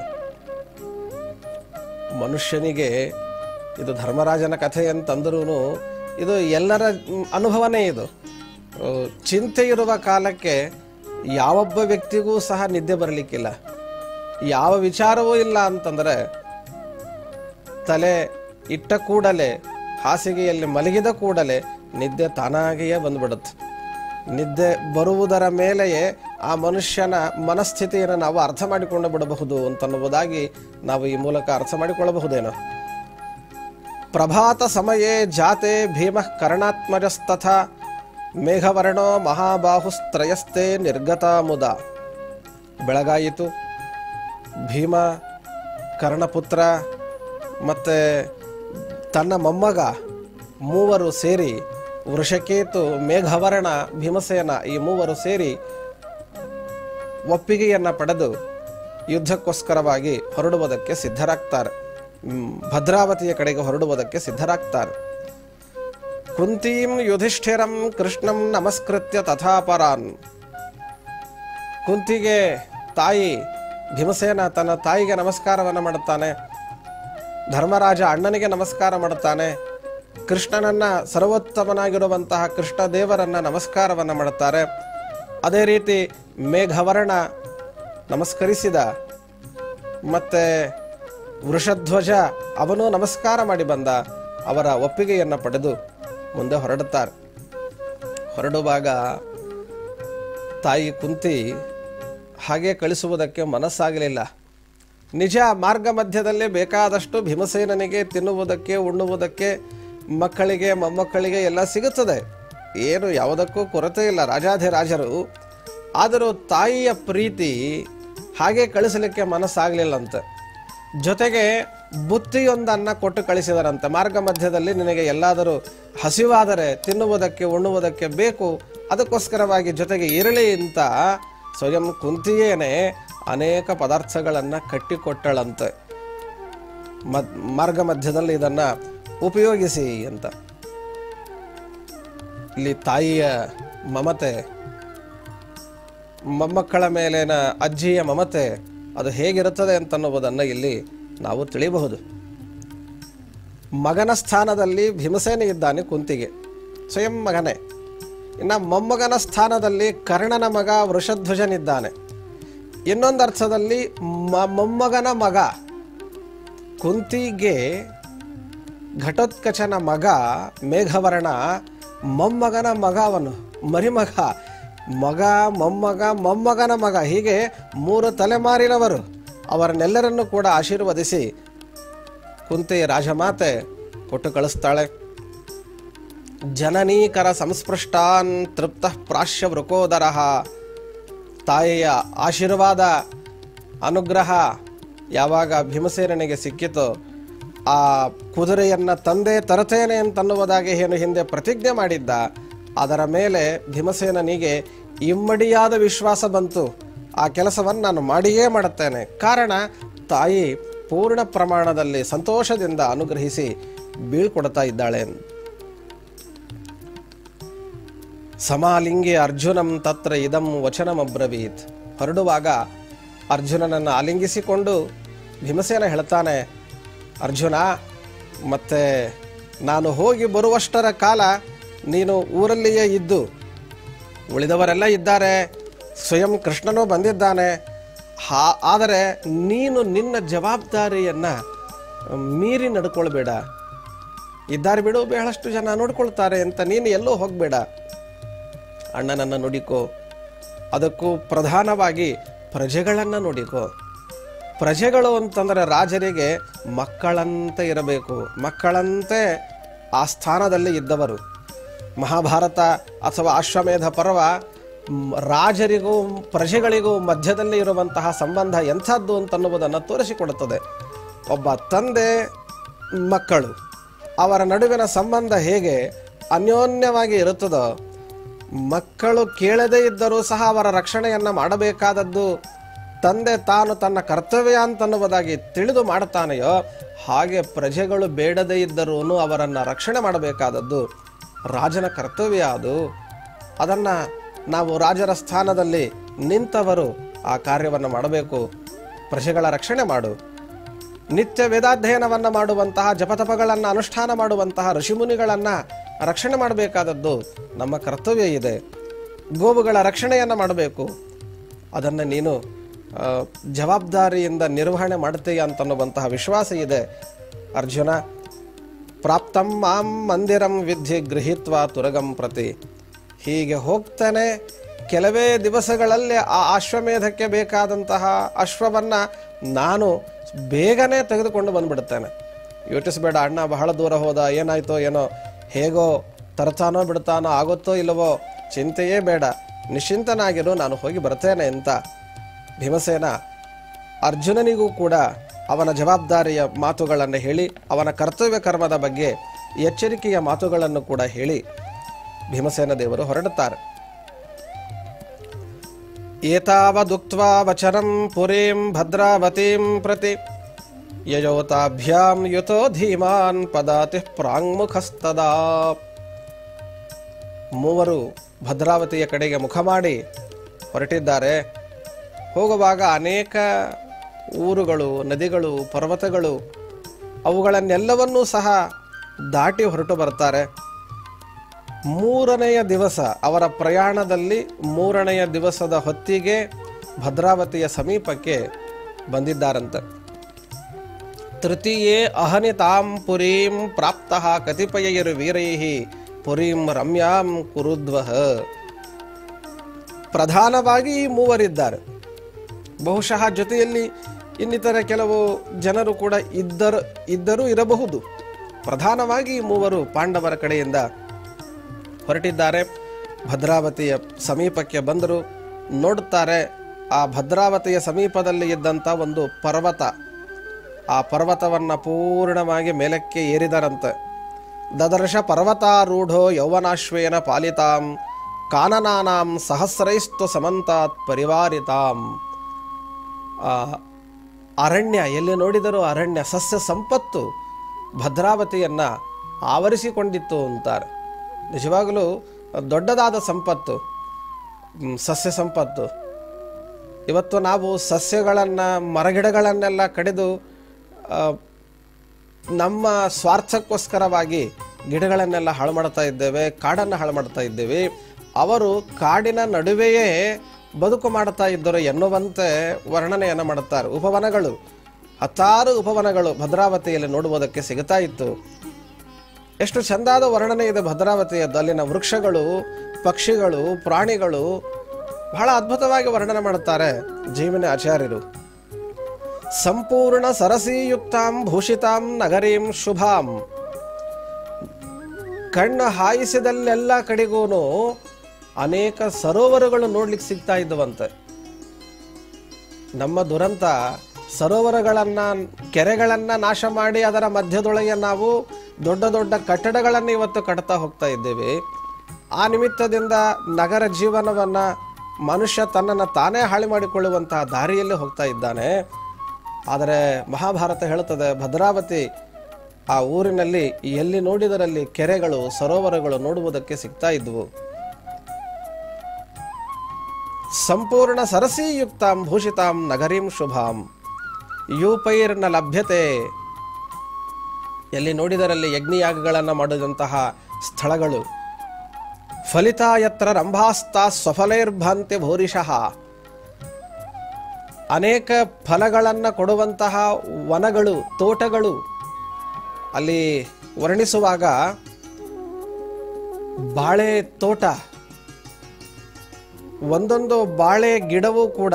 ಮನುಷ್ಯನಿಗೆ ಇದು ಧರ್ಮರಾಜನ ಕಥೆ ಅಂತಂದ್ರೂ ಇದು ಎಲ್ಲರ ಮ್, ಅನುಭವನೇ ಇದು ಆ, ಚಿಂತೆ ಇರುವ ಕಾಲಕ್ಕೆ ಯಾವೊಬ್ಬ ವ್ಯಕ್ತಿಗೂ ಸಹ ನಿದ್ದೆ ಬರಲಿಕ್ಕಿಲ್ಲ ಯಾವ ವಿಚಾರವೂ ಇಲ್ಲ ಅಂತಂದರೆ ತಲೆ ಇಟ್ಟ ಕೂಡಲೇ ಹಾಸಿಗೆಯಲ್ಲಿ ಮಲಗಿದ ಕೂಡಲೇ ನಿದ್ದೆ ತಾನಾಗಿಯೇ ಬಂದ್ಬಿಡುತ್ತೆ ನಿದ್ದೆ ಬರುವುದರ ಮೇಲೆಯೇ ಆ ಮನುಷ್ಯನ ಮನಸ್ಥಿತಿಯನ್ನು ನಾವು ಅರ್ಥ ಮಾಡಿಕೊಂಡು ಬಿಡಬಹುದು ಅಂತನ್ನುವುದಾಗಿ ನಾವು ಈ ಮೂಲಕ ಅರ್ಥ ಮಾಡಿಕೊಳ್ಳಬಹುದೇನೋ ಪ್ರಭಾತ ಸಮಯೇ ಜಾತೆ ಭೀಮ ಕರ್ಣಾತ್ಮಜಸ್ತಥ ಮೇಘವರ್ಣೋ ಮಹಾಬಾಹುಸ್ತ್ರಯಸ್ತೆ ನಿರ್ಗತ ಮುದ ಬೆಳಗಾಯಿತು ಭೀಮ ಕರ್ಣಪುತ್ರ ಮತ್ತು ತನ್ನ ಮೊಮ್ಮಗ ಮೂವರು ಸೇರಿ ವೃಷಕೇತು ಮೇಘವರ್ಣ ಭೀಮಸೇನ ಈ ಮೂವರು ಸೇರಿ ಒಪ್ಪಿಗೆಯನ್ನು ಪಡೆದು ಯುದ್ಧಕ್ಕೋಸ್ಕರವಾಗಿ ಹೊರಡುವುದಕ್ಕೆ ಸಿದ್ಧರಾಗ್ತಾರೆ ಮ್, ಭದ್ರಾವತಿಯ ಕಡೆಗೆ ಹೊರಡುವುದಕ್ಕೆ ಸಿದ್ಧರಾಗ್ತಾರೆ ಕುಂತೀಂ ಯುಧಿಷ್ಠಿರಂ ಕೃಷ್ಣಂ ನಮಸ್ಕೃತ್ಯ ತಥಾಪರಾನ್ ಕುಂತಿಗೆ ತಾಯಿ ಭೀಮಸೇನ ತನ್ನ ತಾಯಿಗೆ ನಮಸ್ಕಾರವನ್ನು ಮಾಡುತ್ತಾನೆ ಧರ್ಮರಾಜ ಅಣ್ಣನಿಗೆ ನಮಸ್ಕಾರ ಮಾಡುತ್ತಾನೆ ಕೃಷ್ಣನನ್ನ ಸರ್ವೋತ್ತಮನಾಗಿರುವಂತಹ ಕೃಷ್ಣ ದೇವರನ್ನ ನಮಸ್ಕಾರವನ್ನು ಮಾಡುತ್ತಾರೆ ಅದೇ ರೀತಿ ಮೇಘವರ್ಣ ನಮಸ್ಕರಿಸಿದ ಮತ್ತೆ ವೃಷಧ್ವಜ ಅವನು ನಮಸ್ಕಾರ ಮಾಡಿ ಬಂದ ಅವರ ಒಪ್ಪಿಗೆಯನ್ನು ಪಡೆದು ಮುಂದೆ ಹೊರಡುತ್ತಾರೆ ಹೊರಡುವಾಗ ತಾಯಿ ಕುಂತಿ ಹಾಗೆ ಕಳಿಸುವುದಕ್ಕೆ ಮನಸ್ಸಾಗಲಿಲ್ಲ ನಿಜ ಮಾರ್ಗ ಮಧ್ಯದಲ್ಲಿ ಬೇಕಾದಷ್ಟು ಭೀಮಸೇನನಿಗೆ ತಿನ್ನುವುದಕ್ಕೆ ಉಣ್ಣುವುದಕ್ಕೆ ಮಕ್ಕಳಿಗೆ ಮೊಮ್ಮಕ್ಕಳಿಗೆ ಎಲ್ಲ ಸಿಗುತ್ತದೆ ಏನು ಯಾವುದಕ್ಕೂ ಕೊರತೆ ಇಲ್ಲ ರಾಜಾಧಿರಾಜರು ಆದರೂ ತಾಯಿಯ ಪ್ರೀತಿ ಹಾಗೆ ಕಳಿಸಲಿಕ್ಕೆ ಮನಸ್ಸಾಗಲಿಲ್ಲಂತೆ ಜೊತೆಗೆ ಬುತ್ತಿಯೊಂದನ್ನು ಕೊಟ್ಟು ಕಳಿಸಿದರಂತೆ ಮಾರ್ಗ ಮಧ್ಯದಲ್ಲಿ ನಿನಗೆ ಎಲ್ಲಾದರೂ ಹಸಿವಾದರೆ ತಿನ್ನುವುದಕ್ಕೆ ಉಣ್ಣುವುದಕ್ಕೆ ಬೇಕು ಅದಕ್ಕೋಸ್ಕರವಾಗಿ ಜೊತೆಗೆ ಇರಲಿ ಅಂತ ಸ್ವಯಂ ಕುಂತಿಯೇನೆ ಅನೇಕ ಪದಾರ್ಥಗಳನ್ನು ಕಟ್ಟಿಕೊಟ್ಟಳಂತೆ ಮದ್ ಮಾರ್ಗ ಮಧ್ಯದಲ್ಲಿ ಇದನ್ನು ಉಪಯೋಗಿಸಿ ಅಂತ ಇಲ್ಲಿ ತಾಯಿಯ ಮಮತೆ ಮೊಮ್ಮಕ್ಕಳ ಮೇಲಿನ ಅಜ್ಜಿಯ ಮಮತೆ ಅದು ಹೇಗಿರುತ್ತದೆ ಅಂತನ್ನುವುದನ್ನು ಇಲ್ಲಿ ನಾವು ತಿಳಿಯಬಹುದು ಮಗನ ಸ್ಥಾನದಲ್ಲಿ ಭೀಮಸೇನೆ ಇದ್ದಾನೆ ಕುಂತಿಗೆ ಸ್ವಯಂ ಮಗನೇ ಇನ್ನು ಮೊಮ್ಮಗನ ಸ್ಥಾನದಲ್ಲಿ ಕರ್ಣನ ಮಗ ವೃಷಧ್ವಜನಿದ್ದಾನೆ ಇನ್ನೊಂದು ಅರ್ಥದಲ್ಲಿ ಮ- ಮೊಮ್ಮಗನ ಮಗ ಕುಂತಿಗೆ ಘಟೋತ್ಕಚನ ಮಗ ಮೇಘವರ್ಣ ಮೊಮ್ಮಗನ ಮಗ ಅವನು ಮರಿಮಗ ಮಗ ಮೊಮ್ಮಗ ಮೊಮ್ಮಗನ ಮಗ ಹೀಗೆ ಮೂರು ತಲೆಮಾರಿನವರು ಅವರನ್ನೆಲ್ಲರನ್ನೂ ಕೂಡ ಆಶೀರ್ವದಿಸಿ ಕುಂತಿ ರಾಜಮಾತೆ ಕೊಟ್ಟು ಕಳಿಸ್ತಾಳೆ ಜನನೀಕರ ಸಂಸ್ಪೃಷ್ಟಾನ್ ತೃಪ್ತ ಪ್ರಾಶ್ಯ ವೃಕೋದರ ತಾಯಿಯ ಆಶೀರ್ವಾದ ಅನುಗ್ರಹ ಯಾವಾಗ ಭೀಮಸೇನಿಗೆ ಸಿಕ್ಕಿತೋ ಆ ಕುದುರೆಯನ್ನು ತಂದೆ ತರುತ್ತೇನೆ ಅಂತನ್ನುವುದಾಗಿ ಏನು ಹಿಂದೆ ಪ್ರತಿಜ್ಞೆ ಮಾಡಿದ್ದ ಅದರ ಮೇಲೆ ಭೀಮಸೇನನಿಗೆ ಇಮ್ಮಡಿಯಾದ ವಿಶ್ವಾಸ ಬಂತು ಆ ಕೆಲಸವನ್ನು ನಾನು ಮಾಡಿಯೇ ಮಾಡುತ್ತೇನೆ ಕಾರಣ ತಾಯಿ ಪೂರ್ಣ ಪ್ರಮಾಣದಲ್ಲಿ ಸಂತೋಷದಿಂದ ಅನುಗ್ರಹಿಸಿ ಬೀಳ್ಕೊಡ್ತಾ ಇದ್ದಾಳೆ ಸಮಾಲಿಂಗಿ ಅರ್ಜುನಂ ತತ್ರ ಇದಂ ವಚನಮಬ್ರವೀತ್ ಹೊರಡುವಾಗ ಅರ್ಜುನನನ್ನು ಆಲಿಂಗಿಸಿಕೊಂಡು ಭೀಮಸೇನ ಹೇಳ್ತಾನೆ ಅರ್ಜುನ ಮತ್ತೆ ನಾನು ಹೋಗಿ ಬರುವಷ್ಟರ ಕಾಲ ನೀನು ಊರಲ್ಲಿಯೇ ಇದ್ದು ಉಳಿದವರೆಲ್ಲ ಇದ್ದಾರೆ ಸ್ವಯಂ ಕೃಷ್ಣನೂ ಬಂದಿದ್ದಾನೆ ಹಾ ಆದರೆ ನೀನು ನಿನ್ನ ಜವಾಬ್ದಾರಿಯನ್ನು ಮೀರಿ ನಡ್ಕೊಳ್ಬೇಡ ಇದ್ದಾರೆ ಬಿಡು ಬಹಳಷ್ಟು ಜನ ನೋಡ್ಕೊಳ್ತಾರೆ ಅಂತ ನೀನು ಎಲ್ಲೂ ಹೋಗಬೇಡ ಅಣ್ಣನನ್ನು ನುಡಿಕೋ ಅದಕ್ಕೂ ಪ್ರಧಾನವಾಗಿ ಪ್ರಜೆಗಳನ್ನು ನುಡಿಕೋ ಪ್ರಜೆಗಳು ಅಂತಂದರೆ ರಾಜರಿಗೆ ಮಕ್ಕಳಂತೆ ಇರಬೇಕು ಮಕ್ಕಳಂತೆ ಆ ಸ್ಥಾನದಲ್ಲಿ ಇದ್ದವರು ಮಹಾಭಾರತ ಅಥವಾ ಅಶ್ವಮೇಧ ಪರ್ವ ಮ್, ರಾಜರಿಗೂ ಪ್ರಜೆಗಳಿಗೂ ಮಧ್ಯದಲ್ಲಿ ಇರುವಂತಹ ಸಂಬಂಧ ಎಂಥದ್ದು ಅಂತನ್ನುವುದನ್ನು ತೋರಿಸಿಕೊಡುತ್ತದೆ ಒಬ್ಬ ತಂದೆ ಮಕ್ಕಳು ಅವರ ನಡುವಿನ ಸಂಬಂಧ ಹೇಗೆ ಅನ್ಯೋನ್ಯವಾಗಿ ಇರುತ್ತದೋ ಮಕ್ಕಳು ಕೇಳದೇ ಇದ್ದರೂ ಸಹ ಅವರ ರಕ್ಷಣೆಯನ್ನು ಮಾಡಬೇಕಾದದ್ದು ತಂದೆ ತಾನು ತನ್ನ ಕರ್ತವ್ಯ ಅಂತನ್ನುವುದಾಗಿ ತಿಳಿದು ಮಾಡ್ತಾನೆಯೋ ಹಾಗೆ ಪ್ರಜೆಗಳು ಬೇಡದೇ ಇದ್ದರೂ ಅವರನ್ನು ರಕ್ಷಣೆ ಮಾಡಬೇಕಾದದ್ದು ರಾಜನ ಕರ್ತವ್ಯ ಅದು ಅದನ್ನು ನಾವು ರಾಜರ ಸ್ಥಾನದಲ್ಲಿ ನಿಂತವರು ಆ ಕಾರ್ಯವನ್ನು ಮಾಡಬೇಕು ಪ್ರಜೆಗಳ ರಕ್ಷಣೆ ಮಾಡು ನಿತ್ಯ ವೇದಾಧ್ಯಯನವನ್ನು ಮಾಡುವಂತಹ ಜಪತಪಗಳನ್ನು ಅನುಷ್ಠಾನ ಮಾಡುವಂತಹ ಋಷಿಮುನಿಗಳನ್ನು ರಕ್ಷಣೆ ಮಾಡಬೇಕಾದದ್ದು ನಮ್ಮ ಕರ್ತವ್ಯ ಇದೆ ಗೋವುಗಳ ರಕ್ಷಣೆಯನ್ನು ಮಾಡಬೇಕು ಅದನ್ನು ನೀನು ಆ, ಜವಾಬ್ದಾರಿಯಿಂದ ನಿರ್ವಹಣೆ ಮಾಡ್ತೀಯ ಅಂತನ್ನುವಂತಹ ವಿಶ್ವಾಸ ಇದೆ ಅರ್ಜುನ ಪ್ರಾಪ್ತಂ ಮಾಂ ಮಂದಿರಂ ವಿದ್ಯೆ ಗೃಹೀತ್ವ ತುರಗಂ ಪ್ರತಿ ಹೀಗೆ ಹೋಗ್ತಾನೆ ಕೆಲವೇ ದಿವಸಗಳಲ್ಲಿ ಆ ಅಶ್ವಮೇಧಕ್ಕೆ ಬೇಕಾದಂತಹ ಅಶ್ವವನ್ನು ನಾನು ಬೇಗನೆ ತೆಗೆದುಕೊಂಡು ಬಂದ್ಬಿಡುತ್ತೇನೆ ಯೋಚಿಸಬೇಡ ಅಣ್ಣ ಬಹಳ ದೂರ ಹೋದ ಏನಾಯ್ತೋ ಏನೋ ಹೇಗೋ ತರ್ತಾನೋ ಬಿಡ್ತಾನೋ ಆಗುತ್ತೋ ಇಲ್ಲವೋ ಚಿಂತೆಯೇ ಬೇಡ ನಿಶ್ಚಿಂತನಾಗಿರು ನಾನು ಹೋಗಿ ಬರ್ತೇನೆ ಅಂತ ಭೀಮಸೇನ ಅರ್ಜುನನಿಗೂ ಕೂಡ ಅವನ ಜವಾಬ್ದಾರಿಯ ಮಾತುಗಳನ್ನು ಹೇಳಿ ಅವನ ಕರ್ತವ್ಯ ಕರ್ಮದ ಬಗ್ಗೆ ಎಚ್ಚರಿಕೆಯ ಮಾತುಗಳನ್ನು ಕೂಡ ಹೇಳಿ ಭೀಮಸೇನ ದೇವರು ಹೊರಡುತ್ತಾರೆ ಏತಾವದುಕ್ತ್ವಾ ವಚನಂ ಪುರೀಂ ಭದ್ರಾವತೀಂ ಪ್ರತಿ ಯಯೋತಾಭ್ಯಾಂ ಯುತೋ ಧೀಮಾನ್ ಪದಾತಿ ಪ್ರಾಂಗ್ಮುಖಸ್ತದಾ ಮೂವರು ಭದ್ರಾವತಿಯ ಕಡೆಗೆ ಮುಖ ಮಾಡಿ ಹೊರಟಿದ್ದಾರೆ ಹೋಗುವಾಗ ಅನೇಕ ಊರುಗಳು ನದಿಗಳು ಪರ್ವತಗಳು ಅವುಗಳನ್ನೆಲ್ಲವನ್ನೂ ಸಹ ದಾಟಿ ಹೊರಟು ಬರ್ತಾರೆ ಮೂರನೆಯ ದಿವಸ ಅವರ ಪ್ರಯಾಣದಲ್ಲಿ ಮೂರನೆಯ ದಿವಸದ ಹೊತ್ತಿಗೆ ಭದ್ರಾವತಿಯ ಸಮೀಪಕ್ಕೆ ಬಂದಿದ್ದಾರಂತೆ ತೃತೀಯೇ ಅಹನಿತಾಂ ಪುರೀಂ ಪ್ರಾಪ್ತಃ ಕತಿಪಯರು ವೀರೈಃ ಪುರೀಂ ರಮ್ಯಾಂ ಕುರುದ್ವಹ ಪ್ರಧಾನವಾಗಿ ಈ ಮೂವರಿದ್ದಾರೆ ಬಹುಶಃ ಜೊತೆಯಲ್ಲಿ ಇನ್ನಿತರ ಕೆಲವು ಜನರು ಕೂಡ ಇದ್ದರು ಇದ್ದರೂ ಇರಬಹುದು ಪ್ರಧಾನವಾಗಿ ಈ ಮೂವರು ಪಾಂಡವರ ಕಡೆಯಿಂದ ಹೊರಟಿದ್ದಾರೆ ಭದ್ರಾವತಿಯ ಸಮೀಪಕ್ಕೆ ಬಂದರು ನೋಡುತ್ತಾರೆ ಆ ಭದ್ರಾವತಿಯ ಸಮೀಪದಲ್ಲಿ ಇದ್ದಂಥ ಒಂದು ಪರ್ವತ ಆ ಪರ್ವತವನ್ನು ಪೂರ್ಣವಾಗಿ ಮೇಲಕ್ಕೆ ಏರಿದರಂತೆ ದದರ್ಶ ಪರ್ವತಾರೂಢೋ ಯೌವನಾಶ್ವೇನ ಪಾಲಿತಾಂ ಕಾನನಾನಾಂ ಸಹಸ್ರೈಸ್ತು ಸಮಂತಾತ್ ಪರಿವಾರಿತಾಂ ಆ ಅರಣ್ಯ ಎಲ್ಲಿ ನೋಡಿದರೂ ಅರಣ್ಯ ಸಸ್ಯ ಸಂಪತ್ತು ಭದ್ರಾವತಿಯನ್ನು ಆವರಿಸಿಕೊಂಡಿತ್ತು ಅಂತಾರೆ ನಿಜವಾಗಲೂ ದೊಡ್ಡದಾದ ಸಂಪತ್ತು ಮ್, ಸಸ್ಯ ಸಂಪತ್ತು ಇವತ್ತು ನಾವು ಸಸ್ಯಗಳನ್ನು ಮರಗಿಡಗಳನ್ನೆಲ್ಲ ಕಡಿದು ಆ, ನಮ್ಮ ಸ್ವಾರ್ಥಕ್ಕೋಸ್ಕರವಾಗಿ ಗಿಡಗಳನ್ನೆಲ್ಲ ಹಾಳು ಮಾಡ್ತಾ ಇದ್ದೇವೆ ಕಾಡನ್ನು ಹಾಳು ಮಾಡ್ತಾ ಇದ್ದೇವೆ ಅವರು ಕಾಡಿನ ನಡುವೆಯೇ ಬದುಕು ಮಾಡ್ತಾ ಇದ್ದರು ಎನ್ನುವಂತೆ ವರ್ಣನೆಯನ್ನು ಮಾಡುತ್ತಾರೆ ಉಪವನಗಳು ಹತ್ತಾರು ಉಪವನಗಳು ಭದ್ರಾವತಿಯಲ್ಲಿ ನೋಡುವುದಕ್ಕೆ ಸಿಗುತ್ತಾ ಇತ್ತು ಎಷ್ಟು ಚಂದಾದ ವರ್ಣನೆ ಇದೆ ಭದ್ರಾವತಿಯದ್ದು ಅಲ್ಲಿನ ವೃಕ್ಷಗಳು ಪಕ್ಷಿಗಳು ಪ್ರಾಣಿಗಳು ಬಹಳ ಅದ್ಭುತವಾಗಿ ವರ್ಣನೆ ಮಾಡುತ್ತಾರೆ ಜೀವನ ಆಚಾರ್ಯರು ಸಂಪೂರ್ಣ ಸರಸೀಯುಕ್ತಾಂ ಭೂಷಿತಾಂ ನಗರೀಂ ಶುಭಾಂ ಕಣ್ಣು ಹಾಯಿಸಿದಲ್ಲೆಲ್ಲ ಕಡೆಗೂನು ಅನೇಕ ಸರೋವರಗಳು ನೋಡ್ಲಿಕ್ಕೆ ಸಿಗ್ತಾ ಇದ್ದವಂತೆ ನಮ್ಮ ದುರಂತ ಸರೋವರಗಳನ್ನ ಕೆರೆಗಳನ್ನ ನಾಶ ಮಾಡಿ ಅದರ ಮಧ್ಯದೊಳಗೆ ನಾವು ದೊಡ್ಡ ದೊಡ್ಡ ಕಟ್ಟಡಗಳನ್ನು ಇವತ್ತು ಕಟ್ತಾ ಹೋಗ್ತಾ ಇದ್ದೇವೆ ಆ ನಿಮಿತ್ತದಿಂದ ನಗರ ಜೀವನವನ್ನ ಮನುಷ್ಯ ತನ್ನನ್ನು ತಾನೇ ಹಾಳು ಮಾಡಿಕೊಳ್ಳುವಂತಹ ದಾರಿಯಲ್ಲಿ ಹೋಗ್ತಾ ಇದ್ದಾನೆ ಆದರೆ ಮಹಾಭಾರತ ಹೇಳುತ್ತದೆ ಭದ್ರಾವತಿ ಆ ಊರಿನಲ್ಲಿ ಎಲ್ಲಿ ನೋಡಿದರಲ್ಲಿ ಕೆರೆಗಳು ಸರೋವರಗಳು ನೋಡುವುದಕ್ಕೆ ಸಿಗ್ತಾ ಇದ್ವು ಸಂಪೂರ್ಣ ಸರಸೀಯುಕ್ತಾಂ ಭೂಷಿತಾಂ ನಗರೀಂ ಶುಭಾಂ ಯೂಪೈರ್ನ ಲಭ್ಯತೆ ಎಲ್ಲಿ ನೋಡಿದರಲ್ಲಿ ಯಜ್ಞಯಾಗಗಳನ್ನು ಮಾಡಿದಂತಹ ಸ್ಥಳಗಳು ಫಲಿತಾ ಯತ್ರ ರಂಭಾಸ್ತಾ ಸ್ವಫಲೈರ್ಭಾಂತಿ ಭೂರಿಶಃ ಅನೇಕ ಫಲಗಳನ್ನು ಕೊಡುವಂತಹ ವನಗಳು ತೋಟಗಳು ಅಲ್ಲಿ ವರ್ಣಿಸುವಾಗ ಬಾಳೆ ತೋಟ ಒಂದೊಂದು ಬಾಳೆ ಗಿಡವೂ ಕೂಡ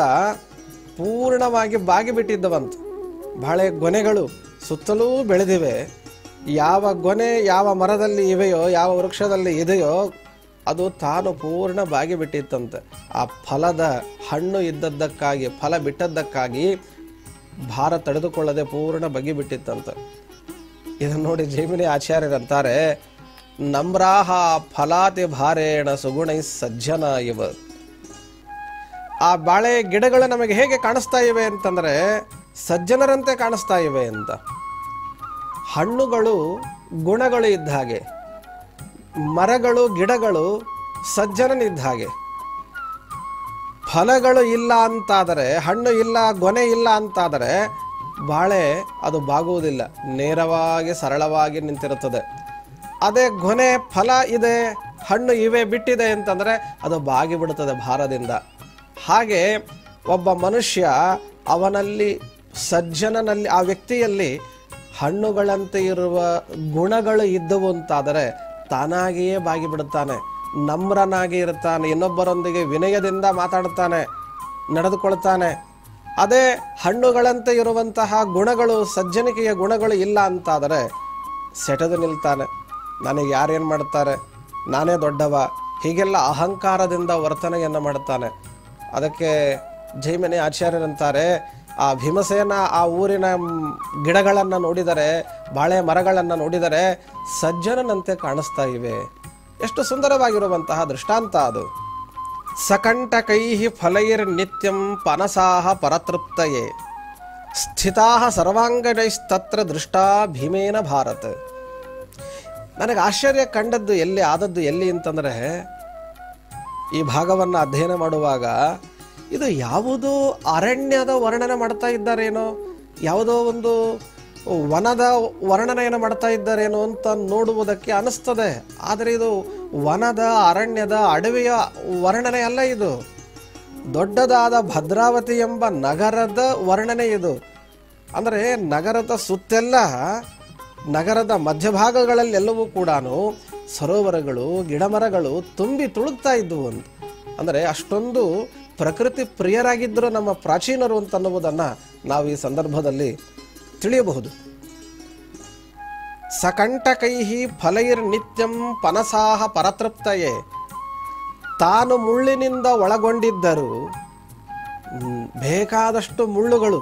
ಪೂರ್ಣವಾಗಿ ಬಾಗಿಬಿಟ್ಟಿದ್ದವಂತೆ ಬಾಳೆ ಗೊನೆಗಳು ಸುತ್ತಲೂ ಬೆಳೆದಿವೆ ಯಾವ ಗೊನೆ ಯಾವ ಮರದಲ್ಲಿ ಇವೆಯೋ ಯಾವ ವೃಕ್ಷದಲ್ಲಿ ಇದೆಯೋ ಅದು ತಾನು ಪೂರ್ಣ ಬಾಗಿ ಬಿಟ್ಟಿತ್ತಂತೆ ಆ ಫಲದ ಹಣ್ಣು ಇದ್ದದ್ದಕ್ಕಾಗಿ ಫಲ ಬಿಟ್ಟದ್ದಕ್ಕಾಗಿ ಭಾರ ತಡೆದುಕೊಳ್ಳದೆ ಪೂರ್ಣ ಬಗೆ ಬಿಟ್ಟಿತ್ತಂತೆ ಇದನ್ನು ನೋಡಿ ಜೈಮಿನಿ ಆಚಾರ್ಯರಂತಾರೆ ನಮ್ರಾಹ ಫಲಾತಿ ಭಾರೇಣ ಸುಗುಣೈ ಸಜ್ಜನ ಇವ ಆ ಬಾಳೆ ಗಿಡಗಳು ನಮಗೆ ಹೇಗೆ ಕಾಣಿಸ್ತಾ ಇವೆ ಅಂತಂದ್ರೆ ಸಜ್ಜನರಂತೆ ಕಾಣಿಸ್ತಾ ಇವೆ ಅಂತ ಹಣ್ಣುಗಳು ಗುಣಗಳು ಇದ್ದ ಹಾಗೆ ಮರಗಳು ಗಿಡಗಳು ಸಜ್ಜನನಿದ್ದ ಹಾಗೆ ಫಲಗಳು ಇಲ್ಲ ಅಂತಾದರೆ ಹಣ್ಣು ಇಲ್ಲ ಗೊನೆ ಇಲ್ಲ ಅಂತಾದರೆ ಬಾಳೆ ಅದು ಬಾಗುವುದಿಲ್ಲ ನೇರವಾಗಿ ಸರಳವಾಗಿ ನಿಂತಿರುತ್ತದೆ ಅದೇ ಗೊನೆ ಫಲ ಇದೆ ಹಣ್ಣು ಇವೆ ಬಿಟ್ಟಿದೆ ಅಂತಂದರೆ ಅದು ಬಾಗಿ ಬಿಡುತ್ತದೆ ಭಾರದಿಂದ ಹಾಗೆ ಒಬ್ಬ ಮನುಷ್ಯ ಅವನಲ್ಲಿ ಸಜ್ಜನನಲ್ಲಿ ಆ ವ್ಯಕ್ತಿಯಲ್ಲಿ ಹಣ್ಣುಗಳಂತೆ ಇರುವ ಗುಣಗಳು ಇದ್ದವು ಅಂತಾದರೆ ತಾನಾಗಿಯೇ ಬಾಗಿ ಬಿಡುತ್ತಾನೆ ನಮ್ರನಾಗಿ ಇರುತ್ತಾನೆ ಇನ್ನೊಬ್ಬರೊಂದಿಗೆ ವಿನಯದಿಂದ ಮಾತಾಡುತ್ತಾನೆ ನಡೆದುಕೊಳ್ತಾನೆ ಅದೇ ಹಣ್ಣುಗಳಂತೆ ಇರುವಂತಹ ಗುಣಗಳು ಸಜ್ಜನಿಕೆಯ ಗುಣಗಳು ಇಲ್ಲ ಅಂತಾದರೆ ಸೆಟೆದು ನಿಲ್ತಾನೆ ನನಗೆ ಯಾರೇನು ಮಾಡ್ತಾರೆ ನಾನೇ ದೊಡ್ಡವ ಹೀಗೆಲ್ಲ ಅಹಂಕಾರದಿಂದ ವರ್ತನೆಯನ್ನು ಮಾಡುತ್ತಾನೆ ಅದಕ್ಕೆ ಜೈಮನಿ ಆಚಾರ್ಯರಂತಾರೆ ಆ ಭೀಮಸೇನ ಆ ಊರಿನ ಗಿಡಗಳನ್ನು ನೋಡಿದರೆ ಬಾಳೆ ಮರಗಳನ್ನು ನೋಡಿದರೆ ಸಜ್ಜನನಂತೆ ಕಾಣಿಸ್ತಾ ಇವೆ ಎಷ್ಟು ಸುಂದರವಾಗಿರುವಂತಹ ದೃಷ್ಟಾಂತ ಅದು ಸಕಂಟಕೈ ಫಲೈರ್ ನಿತ್ಯಂ ಪನಸಾಹ ಪರತೃಪ್ತಯೇ ಸ್ಥಿತಾ ಸರ್ವಾಂಗನೈಸ್ತತ್ರ ದೃಷ್ಟಾ ಭೀಮೇನ ಭಾರತ್ ನನಗೆ ಆಶ್ಚರ್ಯ ಕಂಡದ್ದು ಎಲ್ಲಿ ಆದದ್ದು ಎಲ್ಲಿ ಅಂತಂದರೆ ಈ ಭಾಗವನ್ನು ಅಧ್ಯಯನ ಮಾಡುವಾಗ ಇದು ಯಾವುದೋ ಅರಣ್ಯದ ವರ್ಣನೆ ಮಾಡ್ತಾ ಇದ್ದಾರೇನೋ ಯಾವುದೋ ಒಂದು ವನದ ವರ್ಣನೆಯನ್ನು ಮಾಡ್ತಾ ಇದ್ದಾರೇನೋ ಅಂತ ನೋಡುವುದಕ್ಕೆ ಅನಿಸ್ತದೆ ಆದರೆ ಇದು ವನದ ಅರಣ್ಯದ ಅಡವಿಯ ವರ್ಣನೆ ಅಲ್ಲ ಇದು ದೊಡ್ಡದಾದ ಭದ್ರಾವತಿ ಎಂಬ ನಗರದ ವರ್ಣನೆ ಇದು ಅಂದರೆ ನಗರದ ಸುತ್ತೆಲ್ಲ ನಗರದ ಮಧ್ಯಭಾಗಗಳಲ್ಲೆಲ್ಲವೂ ಕೂಡ ಸರೋವರಗಳು ಗಿಡಮರಗಳು ತುಂಬಿ ತುಳುಕ್ತಾ ಇದ್ವು ಅಂತ ಅಂದರೆ ಅಷ್ಟೊಂದು ಪ್ರಕೃತಿ ಪ್ರಿಯರಾಗಿದ್ದರು ನಮ್ಮ ಪ್ರಾಚೀನರು ಅಂತನ್ನುವುದನ್ನು ನಾವು ಈ ಸಂದರ್ಭದಲ್ಲಿ ತಿಳಿಯಬಹುದು ಸಕಂಟಕೈ ಫಲೈರ್ ನಿತ್ಯಂ ಪನಸಾಹ ಪರತೃಪ್ತಯೇ ತಾನು ಮುಳ್ಳಿನಿಂದ ಒಳಗೊಂಡಿದ್ದರು ಮ್, ಬೇಕಾದಷ್ಟು ಮುಳ್ಳುಗಳು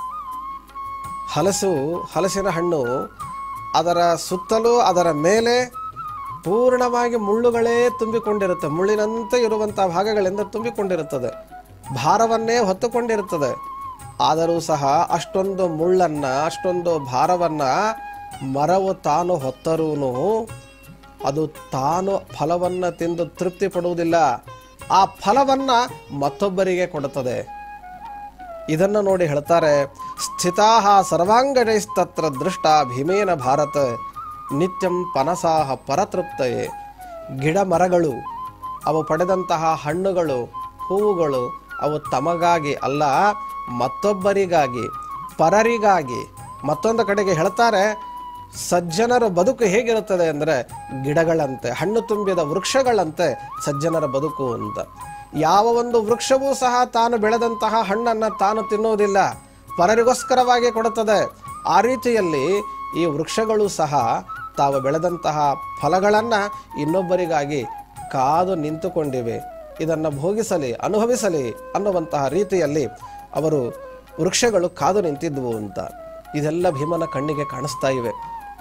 ಹಲಸು ಹಲಸಿನ ಹಣ್ಣು ಅದರ ಸುತ್ತಲೂ ಅದರ ಮೇಲೆ ಪೂರ್ಣವಾಗಿ ಮುಳ್ಳುಗಳೇ ತುಂಬಿಕೊಂಡಿರುತ್ತೆ ಮುಳ್ಳಿನಂತೆ ಇರುವಂಥ ಭಾಗಗಳಿಂದ ತುಂಬಿಕೊಂಡಿರುತ್ತದೆ ಭಾರವನ್ನೇ ಹೊತ್ತುಕೊಂಡಿರುತ್ತದೆ ಆದರೂ ಸಹ ಅಷ್ಟೊಂದು ಮುಳ್ಳನ್ನ ಅಷ್ಟೊಂದು ಭಾರವನ್ನ ಮರವು ತಾನು ಹೊತ್ತರೂ ಅದು ತಾನು ಫಲವನ್ನು ತಿಂದು ತೃಪ್ತಿ ಪಡುವುದಿಲ್ಲ ಆ ಫಲವನ್ನ ಮತ್ತೊಬ್ಬರಿಗೆ ಕೊಡುತ್ತದೆ ಇದನ್ನು ನೋಡಿ ಹೇಳ್ತಾರೆ ಸ್ಥಿತಾ ಸರ್ವಾಂಗಣೈಸ್ತತ್ರ ದೃಷ್ಟ ಭೀಮೇನ ಭಾರತ ನಿತ್ಯಂ ಪನಸಾಹ ಪರತೃಪ್ತಯೇ ಗಿಡ ಮರಗಳು ಅವು ಪಡೆದಂತಹ ಹಣ್ಣುಗಳು ಹೂವುಗಳು ಅವು ತಮಗಾಗಿ ಅಲ್ಲ ಮತ್ತೊಬ್ಬರಿಗಾಗಿ ಪರರಿಗಾಗಿ ಮತ್ತೊಂದು ಕಡೆಗೆ ಹೇಳ್ತಾರೆ ಸಜ್ಜನರ ಬದುಕು ಹೇಗಿರುತ್ತದೆ ಅಂದರೆ ಗಿಡಗಳಂತೆ ಹಣ್ಣು ತುಂಬಿದ ವೃಕ್ಷಗಳಂತೆ ಸಜ್ಜನರ ಬದುಕು ಅಂತ ಯಾವ ಒಂದು ವೃಕ್ಷವೂ ಸಹ ತಾನು ಬೆಳೆದಂತಹ ಹಣ್ಣನ್ನು ತಾನು ತಿನ್ನುವುದಿಲ್ಲ ಪರರಿಗೋಸ್ಕರವಾಗಿ ಕೊಡುತ್ತದೆ ಆ ರೀತಿಯಲ್ಲಿ ಈ ವೃಕ್ಷಗಳು ಸಹ ತಾವು ಬೆಳೆದಂತಹ ಫಲಗಳನ್ನು ಇನ್ನೊಬ್ಬರಿಗಾಗಿ ಕಾದು ನಿಂತುಕೊಂಡಿವೆ ಇದನ್ನು ಭೋಗಿಸಲಿ ಅನುಭವಿಸಲಿ ಅನ್ನುವಂತಹ ರೀತಿಯಲ್ಲಿ ಅವರು ವೃಕ್ಷಗಳು ಕಾದು ನಿಂತಿದ್ವು ಅಂತ ಇದೆಲ್ಲ ಭೀಮನ ಕಣ್ಣಿಗೆ ಕಾಣಿಸ್ತಾ ಇವೆ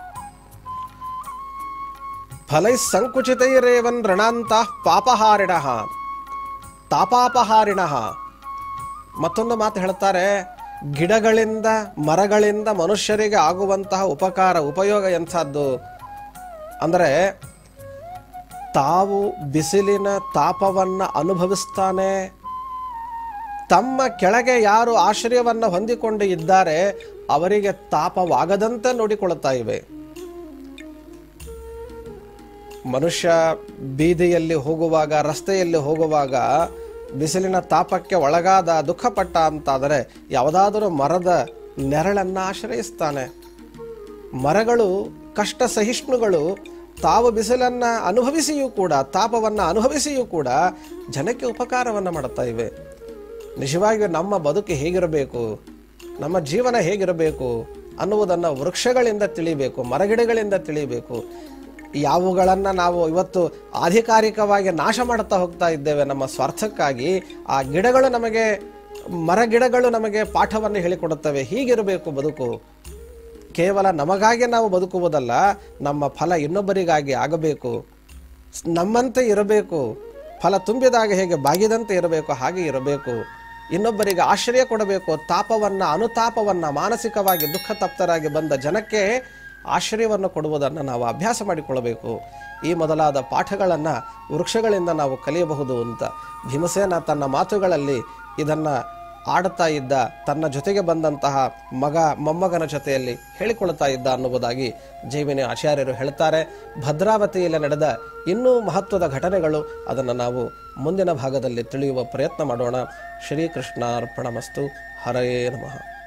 ಫಲೈ ಸಂಕುಚಿತೈರೇವನ್ ರಣಾಂತ ಪಾಪಹಾರಿಣ ತಾಪಾಪಹಾರಿಣ ಮತ್ತೊಂದು ಮಾತು ಹೇಳ್ತಾರೆ ಗಿಡಗಳಿಂದ ಮರಗಳಿಂದ ಮನುಷ್ಯರಿಗೆ ಆಗುವಂತಹ ಉಪಕಾರ ಉಪಯೋಗ ಎಂಥದ್ದು ಅಂದರೆ ತಾವು ಬಿಸಿಲಿನ ತಾಪವನ್ನು ಅನುಭವಿಸ್ತಾನೆ ತಮ್ಮ ಕೆಳಗೆ ಯಾರು ಆಶ್ರಯವನ್ನು ಹೊಂದಿಕೊಂಡು ಇದ್ದಾರೆ ಅವರಿಗೆ ತಾಪವಾಗದಂತೆ ನೋಡಿಕೊಳ್ಳುತ್ತಾ ಇವೆ ಮನುಷ್ಯ ಬೀದಿಯಲ್ಲಿ ಹೋಗುವಾಗ ರಸ್ತೆಯಲ್ಲಿ ಹೋಗುವಾಗ ಬಿಸಿಲಿನ ತಾಪಕ್ಕೆ ಒಳಗಾದ ದುಃಖಪಟ್ಟ ಅಂತಾದರೆ ಯಾವುದಾದರೂ ಮರದ ನೆರಳನ್ನು ಆಶ್ರಯಿಸ್ತಾನೆ ಮರಗಳು ಕಷ್ಟ ಸಹಿಷ್ಣುಗಳು ತಾವು ಬಿಸಿಲನ್ನು ಅನುಭವಿಸಿಯೂ ಕೂಡ ತಾಪವನ್ನು ಅನುಭವಿಸಿಯೂ ಕೂಡ ಜನಕ್ಕೆ ಉಪಕಾರವನ್ನು ಮಾಡುತ್ತಾ ಇವೆ ನಿಜವಾಗಿಯೂ ನಮ್ಮ ಬದುಕು ಹೇಗಿರಬೇಕು ನಮ್ಮ ಜೀವನ ಹೇಗಿರಬೇಕು ಅನ್ನುವುದನ್ನು ವೃಕ್ಷಗಳಿಂದ ತಿಳಿಬೇಕು ಮರಗಿಡಗಳಿಂದ ತಿಳಿಬೇಕು ಯಾವುಗಳನ್ನು ನಾವು ಇವತ್ತು ಆಧಿಕಾರಿಕವಾಗಿ ನಾಶ ಮಾಡ್ತಾ ಹೋಗ್ತಾ ಇದ್ದೇವೆ ನಮ್ಮ ಸ್ವಾರ್ಥಕ್ಕಾಗಿ ಆ ಗಿಡಗಳು ನಮಗೆ ಮರಗಿಡಗಳು ನಮಗೆ ಪಾಠವನ್ನು ಹೇಳಿಕೊಡುತ್ತವೆ ಹೀಗಿರಬೇಕು ಬದುಕು ಕೇವಲ ನಮಗಾಗಿ ನಾವು ಬದುಕುವುದಲ್ಲ ನಮ್ಮ ಫಲ ಇನ್ನೊಬ್ಬರಿಗಾಗಿ ಆಗಬೇಕು ಸ್- ನಮ್ಮಂತೆ ಇರಬೇಕು ಫಲ ತುಂಬಿದಾಗ ಹೇಗೆ ಬಾಗಿದಂತೆ ಇರಬೇಕು ಹಾಗೆ ಇರಬೇಕು ಇನ್ನೊಬ್ಬರಿಗೆ ಆಶ್ರಯ ಕೊಡಬೇಕು ತಾಪವನ್ನ ಅನುತಾಪವನ್ನ ಮಾನಸಿಕವಾಗಿ ದುಃಖ ತಪ್ತರಾಗಿ ಬಂದ ಜನಕ್ಕೆ ಆಶ್ರಯವನ್ನು ಕೊಡುವುದನ್ನು ನಾವು ಅಭ್ಯಾಸ ಮಾಡಿಕೊಳ್ಳಬೇಕು ಈ ಮೊದಲಾದ ಪಾಠಗಳನ್ನು ವೃಕ್ಷಗಳಿಂದ ನಾವು ಕಲಿಯಬಹುದು ಅಂತ ಭೀಮಸೇನ ತನ್ನ ಮಾತುಗಳಲ್ಲಿ ಇದನ್ನು ಆಡುತ್ತಾ ಇದ್ದ ತನ್ನ ಜೊತೆಗೆ ಬಂದಂತಹ ಮಗ ಮೊಮ್ಮಗನ ಜೊತೆಯಲ್ಲಿ ಹೇಳಿಕೊಳ್ಳುತ್ತಾ ಇದ್ದ ಅನ್ನುವುದಾಗಿ ಜೈಮಿನಿ ಆಚಾರ್ಯರು ಹೇಳ್ತಾರೆ ಭದ್ರಾವತಿಯಲ್ಲಿ ನಡೆದ ಇನ್ನೂ ಮಹತ್ವದ ಘಟನೆಗಳು ಅದನ್ನು ನಾವು ಮುಂದಿನ ಭಾಗದಲ್ಲಿ ತಿಳಿಯುವ ಪ್ರಯತ್ನ ಮಾಡೋಣ ಶ್ರೀಕೃಷ್ಣಾರ್ಪಣಮಸ್ತು ಹರಯೇ ನಮಃ